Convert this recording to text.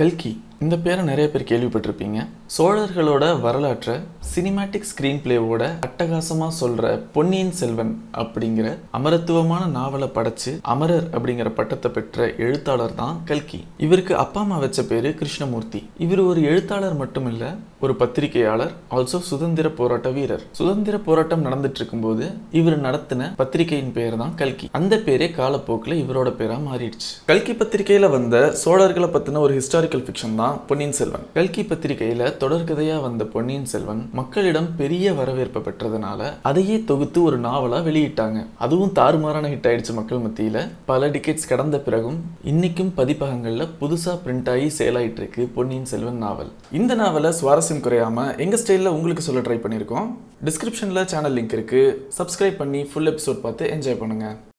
கல்கி இந்த பேரை நிறைய பேர் கேள்விப்பட்டிருப்பீங்க சோழர்களோட வரலாற்றை சினிமேட்டிக் ஸ்க்ரீன் பிளேவோட அட்டகாசமாக சொல்கிற பொன்னியின் செல்வன் அப்படிங்கிற அமரத்துவமான நாவலை படைச்சு அமரர் அப்படிங்கிற பட்டத்தை பெற்ற எழுத்தாளர் தான் கல்கி இவருக்கு அப்பா அம்மா வச்ச பேரு கிருஷ்ணமூர்த்தி இவர் ஒரு எழுத்தாளர் மட்டும் இல்ல ஒரு பத்திரிகையாளர் ஆல்சோ சுதந்திர போராட்ட வீரர் சுதந்திர போராட்டம் நடந்துட்டு இருக்கும்போது இவர் நடத்தின பத்திரிகையின் பேர் தான் கல்கி அந்த பேரே காலப்போக்கில் இவரோட பேரா மாறிடுச்சு கல்கி பத்திரிகையில வந்த சோழர்களை பத்தின ஒரு ஹிஸ்டாரிக்கல் ஃபிக்ஷன் தான் பொன்னியின் செல்வன் கல்கி பத்திரிகையில தொடர்கதையா வந்த பொன்னியின் செல்வன் மக்களிடம் பெரிய வரவேற்பை பெற்றதுனால அதையே தொகுத்து ஒரு நாவலா வெளியிட்டாங்க அதுவும் தாறுமாறான ஹிட் ஆயிடுச்சு மக்கள் மத்தியில பல டிக்கெட்ஸ் கடந்த பிறகும் இன்னைக்கும் பதிப்பகங்கள்ல புதுசா பிரிண்ட் ஆகி சேல் ஆயிட்டு இருக்கு பொன்னியின் செல்வன் நாவல் இந்த நாவலை சுவாரஸ்யம் குறையாம எங்க ஸ்டைல்ல உங்களுக்கு சொல்ல ட்ரை பண்ணியிருக்கோம் டிஸ்கிரிப்ஷன்ல சேனல் லிங்க் இருக்கு சப்ஸ்கிரைப் பண்ணி ஃபுல் எபிசோட் பார்த்து என்ஜாய் பண்ணுங்க